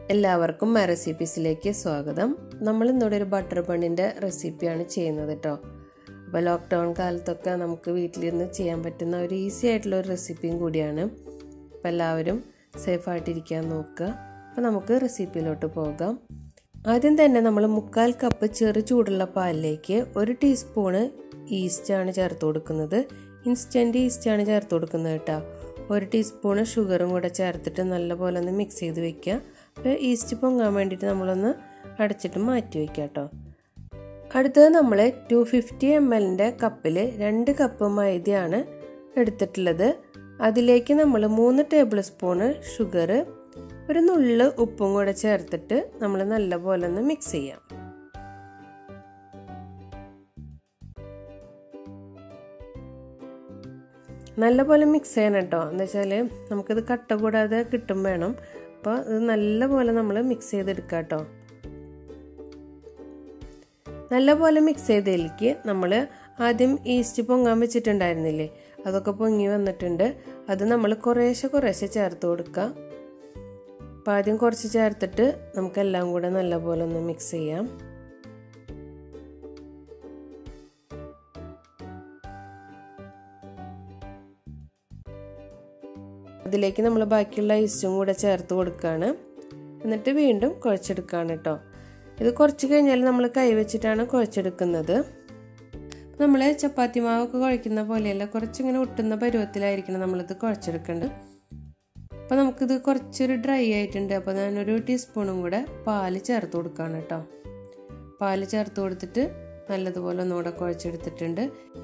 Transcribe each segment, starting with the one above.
എല്ലാവർക്കും മൈ റെസിപ്പീസിലേക്ക് സ്വാഗതം നമ്മൾ ഇന്നിവിടെ ഒരു ബട്ടർ ബണ്ണിൻ്റെ റെസിപ്പിയാണ് ചെയ്യുന്നത് കേട്ടോ അപ്പോൾ ലോക്ക്ഡൗൺ കാലത്തൊക്കെ നമുക്ക് വീട്ടിലിരുന്ന് ചെയ്യാൻ പറ്റുന്ന ഒരു ഈസി ആയിട്ടുള്ള ഒരു റെസിപ്പിയും കൂടിയാണ് അപ്പോൾ എല്ലാവരും സേഫായിട്ടിരിക്കാൻ നോക്കുക അപ്പോൾ നമുക്ക് റെസിപ്പിയിലോട്ട് പോകാം ആദ്യം തന്നെ നമ്മൾ മുക്കാൽ കപ്പ് ചെറു ചൂടുള്ള പാലിലേക്ക് ഒരു ടീസ്പൂണ് ഈസ്റ്റാണ് ചേർത്ത് കൊടുക്കുന്നത് ഇൻസ്റ്റൻറ്റ് ഈസ്റ്റാണ് ചേർത്ത് കൊടുക്കുന്നത് കേട്ടോ ഒരു ടീസ്പൂണ് ഷുഗറും കൂടെ ചേർത്തിട്ട് നല്ലപോലെ ഒന്ന് മിക്സ് ചെയ്ത് വെക്കുക അപ്പോൾ ഈസ്റ്റ് പൊങ്ങാൻ വേണ്ടിയിട്ട് നമ്മളൊന്ന് അടച്ചിട്ട് മാറ്റി വയ്ക്കുക കേട്ടോ അടുത്തത് നമ്മൾ ടു ഫിഫ്റ്റി എം എല്ലിൻ്റെ കപ്പിൽ രണ്ട് കപ്പ് മൈദയാണ് എടുത്തിട്ടുള്ളത് അതിലേക്ക് നമ്മൾ മൂന്ന് ടേബിൾ സ്പൂണ് ഷുഗർ ഒരു നുള്ള് ഉപ്പും കൂടെ ചേർത്തിട്ട് നമ്മൾ നല്ലപോലെ ഒന്ന് മിക്സ് ചെയ്യാം നല്ലപോലെ മിക്സ് ചെയ്യണം കേട്ടോ എന്താ വെച്ചാൽ നമുക്കിത് കട്ട കൂടാതെ കിട്ടും വേണം അപ്പോൾ ഇത് നല്ലപോലെ നമ്മൾ മിക്സ് ചെയ്തെടുക്കുക കേട്ടോ നല്ലപോലെ മിക്സ് ചെയ്തതിലേക്ക് നമ്മൾ ആദ്യം ഈസ്റ്റ് പൊങ്ങാൻ വെച്ചിട്ടുണ്ടായിരുന്നില്ലേ അതൊക്കെ പൊങ്ങി വന്നിട്ടുണ്ട് അത് നമ്മൾ കുറേശ്ശെ കുറേശ്ശെ ചേർത്ത് കൊടുക്കുക അപ്പം ആദ്യം കുറച്ച് ചേർത്തിട്ട് നമുക്കെല്ലാം കൂടെ നല്ലപോലെ ഒന്ന് മിക്സ് ചെയ്യാം അതിലേക്ക് നമ്മൾ ബാക്കിയുള്ള ഈസ്റ്റും കൂടെ ചേർത്ത് കൊടുക്കുകയാണ് എന്നിട്ട് വീണ്ടും കുഴച്ചെടുക്കുകയാണ് കേട്ടോ ഇത് കുറച്ച് കഴിഞ്ഞാൽ നമ്മൾ കൈവച്ചിട്ടാണ് കുഴച്ചെടുക്കുന്നത് നമ്മൾ ചപ്പാത്തി മാവൊക്കെ കുഴക്കുന്ന പോലെയല്ല കുറച്ചിങ്ങനെ ഒട്ടുന്ന പരുവത്തിലായിരിക്കണം നമ്മളിത് കുഴച്ചെടുക്കേണ്ടത് അപ്പോൾ നമുക്കിത് കുറച്ചൊരു ഡ്രൈ ആയിട്ടുണ്ട് അപ്പോൾ ഞാനൊരു ടീസ്പൂണും കൂടെ പാല് ചേർത്ത് കൊടുക്കുകയാണ് കേട്ടോ പാല് ചേർത്ത് കൊടുത്തിട്ട് നല്ലതുപോലെ ഒന്നുകൂടെ കുഴച്ചെടുത്തിട്ടുണ്ട്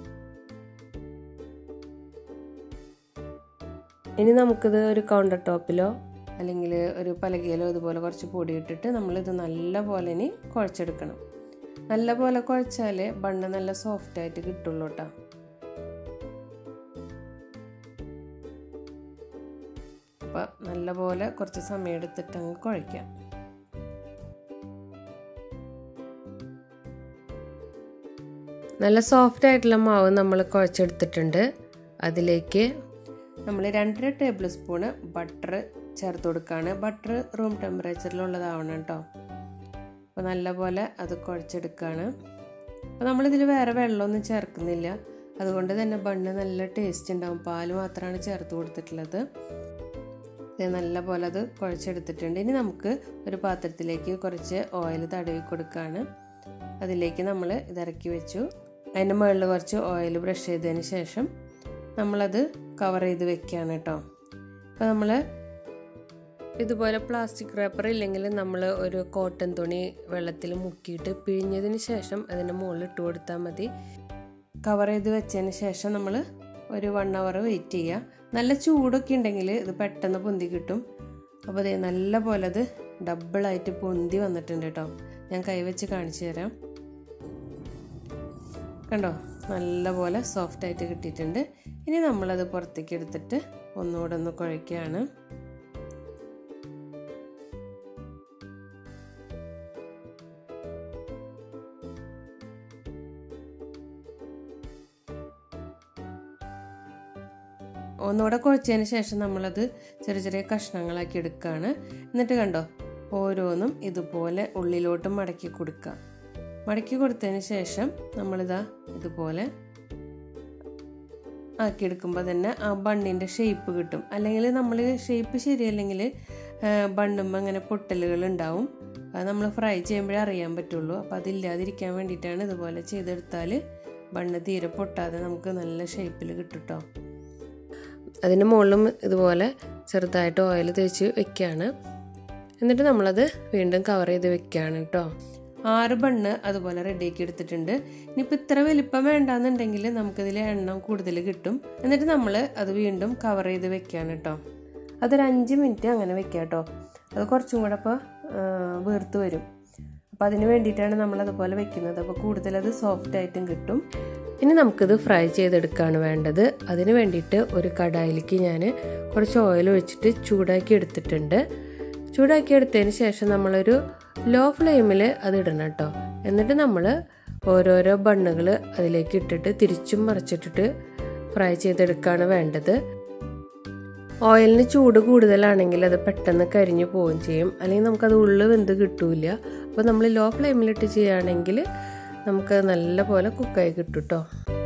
ഇനി നമുക്കിത് ഒരു കൗണ്ടർ ടോപ്പിലോ അല്ലെങ്കിൽ ഒരു പലകയിലോ ഇതുപോലെ കുറച്ച് പൊടി ഇട്ടിട്ട് നമ്മളിത് നല്ല പോലെ ഇനി കുഴച്ചെടുക്കണം നല്ല പോലെ കുഴച്ചാൽ ബണ്ണ് നല്ല സോഫ്റ്റ് ആയിട്ട് കിട്ടുള്ളൂ കേട്ടോ അപ്പം നല്ല പോലെ കുറച്ച് സമയം എടുത്തിട്ട് അങ്ങ് കുഴയ്ക്കാം നല്ല സോഫ്റ്റ് ആയിട്ടുള്ള മാവ് നമ്മൾ കുഴച്ചെടുത്തിട്ടുണ്ട് അതിലേക്ക് നമ്മൾ രണ്ടര ടേബിൾ സ്പൂണ് ബട്ടർ ചേർത്ത് കൊടുക്കുകയാണ് ബട്ടർ റൂം ടെമ്പറേച്ചറിലുള്ളതാവണം കേട്ടോ അപ്പോൾ നല്ലപോലെ അത് കുഴച്ചെടുക്കുകയാണ് അപ്പോൾ നമ്മളിതിൽ വേറെ വെള്ളമൊന്നും ചേർക്കുന്നില്ല അതുകൊണ്ട് തന്നെ ബണ്ണ് നല്ല ടേസ്റ്റ് ഉണ്ടാവും പാല് മാത്രമാണ് ചേർത്ത് കൊടുത്തിട്ടുള്ളത് നല്ല പോലെ അത് കുഴച്ചെടുത്തിട്ടുണ്ട് ഇനി നമുക്ക് ഒരു പാത്രത്തിലേക്ക് കുറച്ച് ഓയിൽ തടവി കൊടുക്കുകയാണ് അതിലേക്ക് നമ്മൾ ഇതിറക്കി വെച്ചു അതിൻ്റെ മുകളിൽ കുറച്ച് ഓയിൽ ബ്രഷ് ചെയ്തതിന് ശേഷം നമ്മളത് കവർ ചെയ്ത് വെക്കുകയാണ് കേട്ടോ അപ്പോൾ നമ്മൾ ഇതുപോലെ പ്ലാസ്റ്റിക് റേപ്പർ ഇല്ലെങ്കിൽ നമ്മൾ ഒരു കോട്ടൺ തുണി വെള്ളത്തിൽ മുക്കിയിട്ട് പിഴിഞ്ഞതിന് ശേഷം അതിൻ്റെ മുകളിൽ ഇട്ട് കൊടുത്താൽ മതി കവർ ചെയ്ത് വെച്ചതിന് ശേഷം നമ്മൾ ഒരു വൺ അവർ വെയിറ്റ് ചെയ്യുക നല്ല ചൂടൊക്കെ ഉണ്ടെങ്കിൽ ഇത് പെട്ടെന്ന് പൊന്തി കിട്ടും അപ്പോൾ അതേ നല്ല പോലെ അത് ഡബിളായിട്ട് പൊന്തി വന്നിട്ടുണ്ട് കേട്ടോ ഞാൻ കൈവച്ച് കാണിച്ചു തരാം കണ്ടോ നല്ല പോലെ സോഫ്റ്റ് ആയിട്ട് കിട്ടിയിട്ടുണ്ട് ഇനി നമ്മളത് പുറത്തേക്ക് എടുത്തിട്ട് ഒന്നുകൂടെ ഒന്ന് കുഴയ്ക്കുകയാണ് ഒന്നുകൂടെ കുഴച്ചതിന് ശേഷം നമ്മളത് ചെറിയ ചെറിയ കഷ്ണങ്ങളാക്കി എടുക്കുകയാണ് എന്നിട്ട് കണ്ടോ ഓരോന്നും ഇതുപോലെ ഉള്ളിലോട്ട് മടക്കി കൊടുക്കുക മടക്കി കൊടുത്തതിന് ശേഷം നമ്മളിതാ ഇതുപോലെ ആക്കിയെടുക്കുമ്പോൾ തന്നെ ആ ബണ്ണിൻ്റെ ഷേപ്പ് കിട്ടും അല്ലെങ്കിൽ നമ്മൾ ഷേപ്പ് ശരിയല്ലെങ്കിൽ ബണ്ണുമ്പോൾ അങ്ങനെ പൊട്ടലുകൾ ഉണ്ടാവും അത് നമ്മൾ ഫ്രൈ ചെയ്യുമ്പോഴേ അറിയാൻ പറ്റുള്ളൂ അപ്പോൾ അതില്ലാതിരിക്കാൻ വേണ്ടിയിട്ടാണ് ഇതുപോലെ ചെയ്തെടുത്താൽ ബണ്ണ് തീരെ പൊട്ടാതെ നമുക്ക് നല്ല ഷേപ്പിൽ കിട്ടും കേട്ടോ അതിൻ്റെ മുകളിലും ഇതുപോലെ ചെറുതായിട്ട് ഓയിൽ തേച്ച് വെക്കുകയാണ് എന്നിട്ട് നമ്മളത് വീണ്ടും കവർ ചെയ്ത് വെക്കുകയാണ് കേട്ടോ ആറ് ബണ്ണ് അതുപോലെ റെഡിയാക്കി എടുത്തിട്ടുണ്ട് ഇനിയിപ്പോൾ ഇത്ര വലിപ്പം വേണ്ടാന്നുണ്ടെങ്കിൽ നമുക്കിതിൽ എണ്ണം കൂടുതൽ കിട്ടും എന്നിട്ട് നമ്മൾ അത് വീണ്ടും കവർ ചെയ്ത് വെക്കുകയാണ് കേട്ടോ അതൊരു അഞ്ച് മിനിറ്റ് അങ്ങനെ വെക്കുക കേട്ടോ അത് കുറച്ചും കൂടെ അപ്പോൾ വീർത്ത് വരും അപ്പോൾ അതിന് വേണ്ടിയിട്ടാണ് നമ്മൾ അതുപോലെ വെക്കുന്നത് അപ്പോൾ കൂടുതലത് സോഫ്റ്റ് ആയിട്ടും കിട്ടും ഇനി നമുക്കിത് ഫ്രൈ ചെയ്തെടുക്കുകയാണ് വേണ്ടത് അതിന് വേണ്ടിയിട്ട് ഒരു കടായിലേക്ക് ഞാൻ കുറച്ച് ഓയിൽ ഒഴിച്ചിട്ട് ചൂടാക്കി എടുത്തിട്ടുണ്ട് ചൂടാക്കി എടുത്തതിന് ശേഷം നമ്മളൊരു ലോ ഫ്ലെയിമിൽ അത് ഇടണം കേട്ടോ എന്നിട്ട് നമ്മൾ ഓരോരോ ബണ്ണുകൾ അതിലേക്ക് ഇട്ടിട്ട് തിരിച്ചും മറിച്ചിട്ടിട്ട് ഫ്രൈ ചെയ്തെടുക്കുകയാണ് വേണ്ടത് ഓയിലിന് ചൂട് കൂടുതലാണെങ്കിൽ അത് പെട്ടെന്ന് കരിഞ്ഞു പോവുകയും ചെയ്യും അല്ലെങ്കിൽ നമുക്കത് ഉള്ളിൽ വെന്ത് കിട്ടൂല അപ്പോൾ നമ്മൾ ലോ ഫ്ലെയിമിലിട്ട് ചെയ്യുകയാണെങ്കിൽ നമുക്ക് നല്ല പോലെ കുക്കായി കിട്ടും കേട്ടോ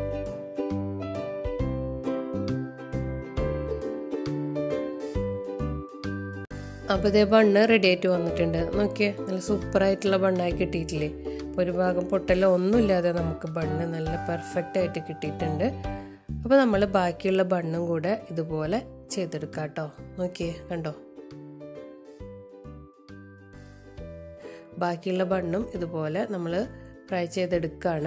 അപ്പോൾ ഇതേ ബണ്ണ് റെഡി ആയിട്ട് വന്നിട്ടുണ്ട് നോക്കിയേ നല്ല സൂപ്പറായിട്ടുള്ള ബണ്ണായി കിട്ടിയിട്ടില്ലേ അപ്പോൾ ഒരു ഭാഗം പൊട്ടലോ ഒന്നുമില്ലാതെ നമുക്ക് ബണ്ണ് നല്ല പെർഫെക്റ്റ് ആയിട്ട് കിട്ടിയിട്ടുണ്ട് അപ്പോൾ നമ്മൾ ബാക്കിയുള്ള ബണ്ണും കൂടെ ഇതുപോലെ ചെയ്തെടുക്കാം കേട്ടോ നോക്കിയേ കണ്ടോ ബാക്കിയുള്ള ബണ്ണും ഇതുപോലെ നമ്മൾ ഫ്രൈ ചെയ്തെടുക്കുകയാണ്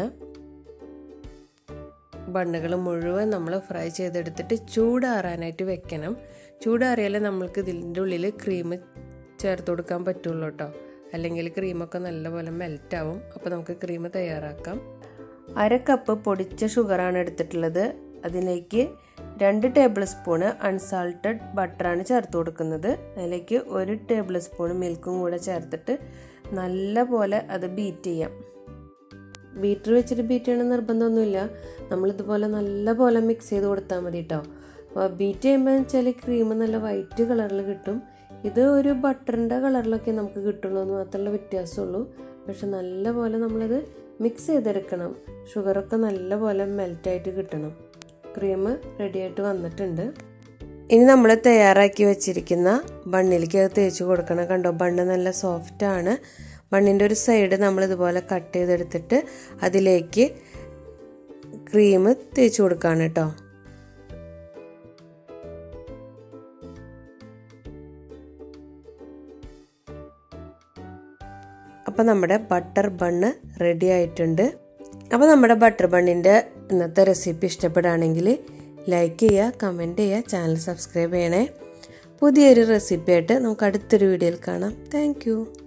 ബണ്ണുകൾ മുഴുവൻ നമ്മൾ ഫ്രൈ ചെയ്തെടുത്തിട്ട് ചൂടാറാനായിട്ട് വെക്കണം ചൂടാറിയാലേ നമ്മൾക്ക് ഇതിൻ്റെ ഉള്ളിൽ ക്രീം ചേർത്ത് കൊടുക്കാൻ പറ്റുള്ളൂ കേട്ടോ അല്ലെങ്കിൽ ക്രീമൊക്കെ നല്ലപോലെ മെൽറ്റാവും അപ്പോൾ നമുക്ക് ക്രീം തയ്യാറാക്കാം അര കപ്പ് പൊടിച്ച ഷുഗറാണ് എടുത്തിട്ടുള്ളത് അതിലേക്ക് രണ്ട് ടേബിൾ സ്പൂണ് അൺസാൾട്ടഡ് ബട്ടറാണ് ചേർത്ത് കൊടുക്കുന്നത് അതിലേക്ക് ഒരു ടേബിൾ സ്പൂൺ മിൽക്കും കൂടെ ചേർത്തിട്ട് നല്ല പോലെ അത് ബീറ്റ് ചെയ്യാം ബീറ്റർ വെച്ചിട്ട് ബീറ്റ് ചെയ്യണം നിർബന്ധമൊന്നുമില്ല നമ്മളിതുപോലെ നല്ല പോലെ മിക്സ് ചെയ്ത് കൊടുത്താൽ മതി കേട്ടോ അപ്പോൾ ബീറ്റ് ചെയ്യുമ്പോൾ വെച്ചാൽ ക്രീം നല്ല വൈറ്റ് കളറിൽ കിട്ടും ഇത് ഒരു ബട്ടറിൻ്റെ കളറിലൊക്കെ നമുക്ക് കിട്ടുള്ളൂ എന്ന് മാത്രമുള്ള വ്യത്യാസമുള്ളൂ പക്ഷെ നല്ല പോലെ നമ്മളത് മിക്സ് ചെയ്തെടുക്കണം ഷുഗറൊക്കെ നല്ല പോലെ മെൽറ്റായിട്ട് കിട്ടണം ക്രീം റെഡിയായിട്ട് വന്നിട്ടുണ്ട് ഇനി നമ്മൾ തയ്യാറാക്കി വെച്ചിരിക്കുന്ന ബണ്ണിലേക്ക് അത് തേച്ച് കൊടുക്കണം കണ്ടോ ബണ്ണ് നല്ല സോഫ്റ്റാണ് ബണ്ണിൻ്റെ ഒരു സൈഡ് നമ്മൾ ഇതുപോലെ കട്ട് ചെയ്തെടുത്തിട്ട് അതിലേക്ക് ക്രീം തേച്ച് കൊടുക്കുകയാണ് കേട്ടോ അപ്പോൾ നമ്മുടെ ബട്ടർ ബണ്ണ് റെഡി ആയിട്ടുണ്ട് അപ്പോൾ നമ്മുടെ ബട്ടർ ബണ്ണിൻ്റെ ഇന്നത്തെ റെസിപ്പി ഇഷ്ടപ്പെടുകയാണെങ്കിൽ ലൈക്ക് ചെയ്യുക കമൻറ്റ് ചെയ്യുക ചാനൽ സബ്സ്ക്രൈബ് ചെയ്യണേ പുതിയൊരു റെസിപ്പി ആയിട്ട് നമുക്ക് അടുത്തൊരു വീഡിയോയിൽ കാണാം താങ്ക്